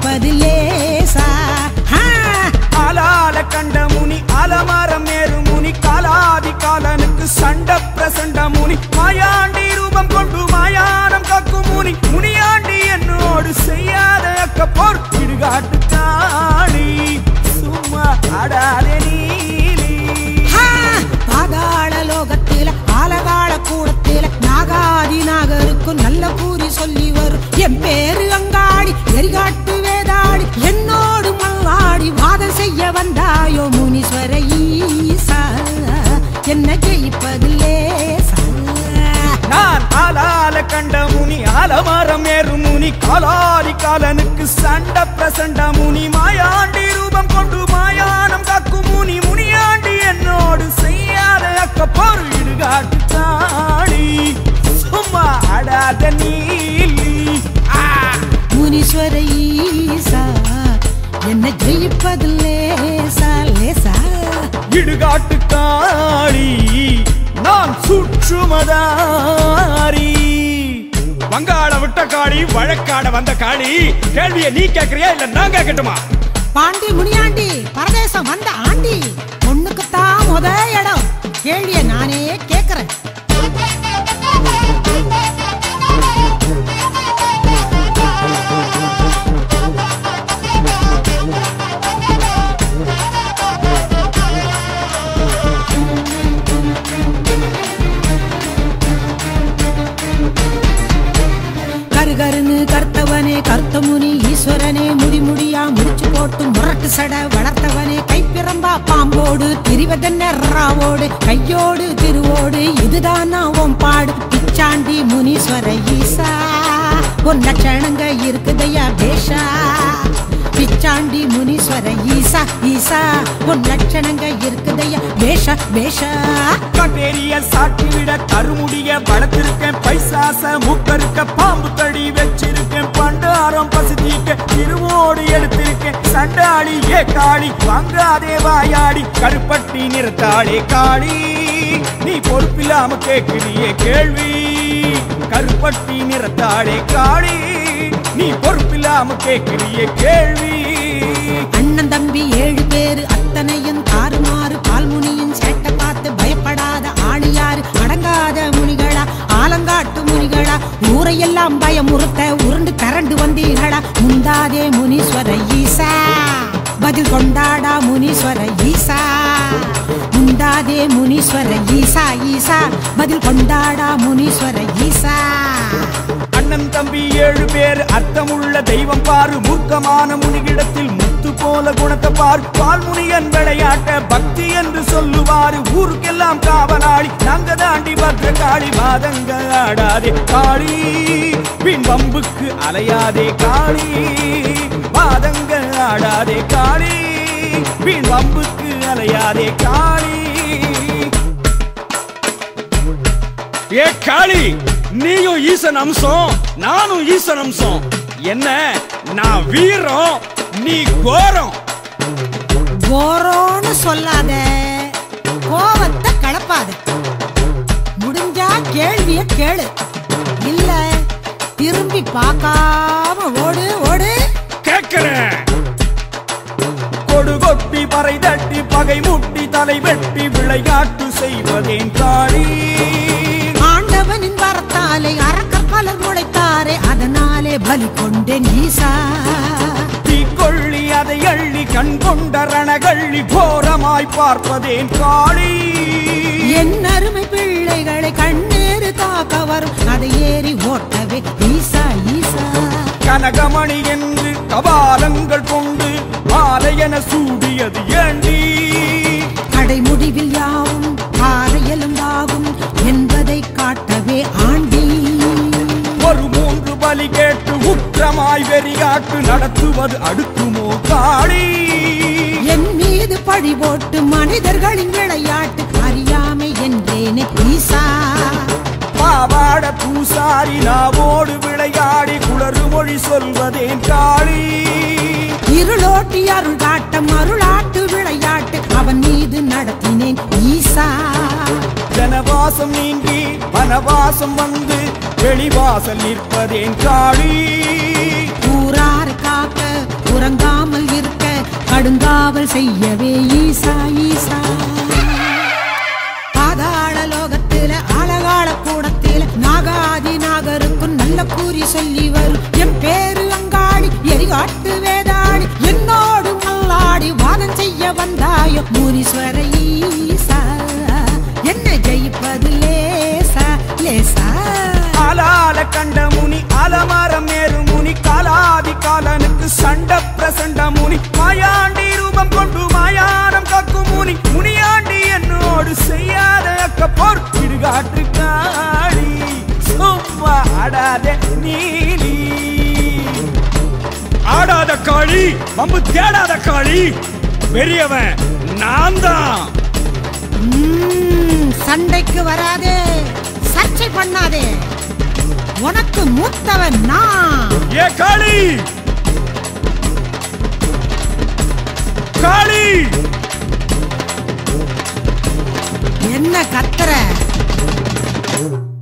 ஜெயிப்பது லேசா ஆ, ஆலால கண்ட முனி அலமரம் ஏறு முனி காலாதி காலனுக்கு சண்ட பிரசண்ட முனி மாயாண்டி ரூபம் கொண்டு மாயானம் காக்கும் முனி முனியாண்டி என்னோடு செய்யாத அக்க போர் இடுகாட்டு காளி சும்மா அடாதே நீலி ஆ, பாதாள லோகத்தில ஆலகால கூடத்தில நாகாதி நாகருக்கும் நல்ல கூறி சொல்லி வரும் என் பேரு அங்காடி எரிகாட்டு வேதாடி என்னோடு மல்லாடி வாதம் செய்ய வந்தாயோ முனீஸ்வர ஈசா என்ன ஜெயிப்பது லேசா நான் ஆலால கண்ட முனி அலமரம் ஏறு முனி காலாதி காலனுக்கு சண்ட பிரசண்ட முனி மாயாண்டி ரூபம் கொண்டு மாயானம் காக்கும் முனி முனியாண்டி என்னோடு செய்யாத அக்க போர் இடுகாட்டு தாடி சும்மா அடாத நீலி ஆ! முனீஸ்வர ஈசா என்ன ஜெயிப்பது லேசா லேசா இடுகாட்டு காளி நான் சுற்றுமதாரி வங்காள விட்ட காளி வழக்காட வந்த காளி கேள்வியை நீ கேக்குறியா இல்ல நான் கேட்கட்டுமா பாண்டி முனியாண்டி பரதேசம் வந்த ஆண்டி பொண்ணுக்குத்தான் முத இடம் கேள்விய நானே கேக்குறேன் கருகருன்னு கர்த்தவனே கர்த்தமுனி ஈஸ்வரனே முடி முடியா முடிச்சு போட்டு முரட்டு சட வளர்த்தவனே கைப்பிறம்பா பாம்போடு திரிவதென்ன ராவோடு கையோடு திருவோடு இதுதான் நான் பாடு பிச்சாண்டி முனீஸ்வர ஈசா உன் லட்சணங்க இருக்குதையா பேஷா பிச்சாண்டி முனீஸ்வர ஈசா ஈசா உன் லட்சணங்க இருக்குதையா பேஷா பேஷா கட்டேரிய சாட்டி விட கருமுடிய வளர்த்திருக்கேன் பைசாச மூக்கருக்க பாம்பு தடி வச்சிருக்கேன் பண்டாரம் பசுதிக்க திருவோடு எடுத்திருக்கேன் சண்டாளி ஏ காளி வாங்காதே வாயாடி கருப்பட்டி நிறத்தாளே காளி நீ பொறுப்பில்லாம கேட்கிறியே கேள்வி கருப்பட்டி நிறத்தாளே காளி நீ பொறுப்பில்லாம கேட்கிறியே கேள்வி அண்ணன் தம்பி ஏழு பேரு அத்தனையும் தாறுமாறு பால்முனியின் சேட்டை பார்த்து பயப்படாத ஆளியாரு அடங்காத முனிகளா ஆலங்காட்டு முனிகளா ஊரையெல்லாம் பயமுறுத்த உருண்டு கரண்டு வந்தீர்களா முந்தாதே முனீஸ்வர ஈசா பதில் கொண்டாடா முனீஸ்வர ஈசா முந்தாதே முனீஸ்வர ஈசா ஈசா பதில் கொண்டாடா முனீஸ்வர ஈசா அண்ணன் தம்பி ஏழு பேர் அர்த்தமுள்ள தெய்வம் பாரு மூர்க்கமான முனிகிடத்தில் முத்து போல குணத்தை பார் பால்முனியன் விளையாட்ட பக்தி என்று சொல்லுவாரு ஊருக்கெல்லாம் காவலாளி நாங்க தாண்டி பத்ர காளி வாதங்க ஆடாதே காளி பின் வம்புக்கு அலையாதே காளி வாதங்க ஆடாதே காளி பின் வம்புக்கு அலையாதே காளி ஏ காளி நீயும் ஈசன் அம்சம் நானும் ஈசன் அம்சம் என்ன நான் வீரம் நீ கோரம் கோரோன்னு சொல்லாத கோவத்தை கலப்பாத முடிஞ்சா கேள்விய கேளு இல்ல திரும்பி பார்க்காம ஓடு ஓடு கேட்கிறேன் கொடு கொட்டி பறை தட்டி பகை முட்டி தலை வெட்டி விளையாட்டு செய்வதேன் காளி ஆண்டவனின் வரத்தாலே அரக்கர் பலர் முளைத்தாரே அதனாலே பலி கொண்டேன் ஈசா தீக்கொள்ளி அதை அள்ளி கண் கொண்ட ரணகள்ளி கோரமாய் பார்ப்பதேன் காளி என் அருமை பிள்ளைகளை கண்ணேறு தாக்க வரும் அதை ஏறி ஓட்டவே ஈசா ஈசா கனகமணி என்று கபாலங்கள் கொண்டு மாலையென சூடியது ஏண்டி கடை முடிவில் யாவும் பாறையெலும்பாகும் என்பதை காட்டவே ஆண்டி ஒரு மூன்று பலி கேட்டு உக்கிரமாய் வெறியாட்டு நடத்துவது அடுக்குமோ காளி என் மீது பழி போட்டு மனிதர்களின் விளையாட்டு அறியாமை என்றேனே ஈசா பாவாட பூசாரி நாவோடு விளையாடி குளறு மொழி சொல்வதேன் காளி இருளோட்டி அருள் காட்டம் அருளாட்டு விளையாட்டு அவன் மீது நடத்தினேன் ஈசா ஜனவாசம் நீங்கி வனவாசம் வந்து வெளிவாசல் நிற்பதேன் காளி ஊரார் காக்க கடுங்காவல் செய்யவே ஈசா ஈசா பாதாள லோகத்தில அழகாள கூடத்தில நாகாதி நாகருக்கும் நல்ல கூறி சொல்லி வரும் என் பேரு அங்காடி எரிகாட்டு வேதாடி என்னோடு மல்லாடி வாதம் செய்ய வந்தாயோ முனீஸ்வர ஈசா என்ன ஜெயிப்பது லேசா லேசா ஆலால கண்ட முனி அலமரம் ஏறு முனி காலாதி காலனுக்கு சண்ட பிரசண்ட முனி மாயாண்டி ரூபம் கொண்டு மாயானம் காக்கும் முனி முனியாண்டி என்னோடு செய்யாத அக்க போர் இடுகாட்டு காளி சும்மா ஆடாதே நீலி ஆடாத காளி வம்பு தேடாத காளி பெரியவன் நான் தான் ம்ம், சண்டைக்கு வராதே சர்ச்சை பண்ணாதே உனக்கு மூத்தவன் நான் ஏ காளி காளி என்ன கத்துற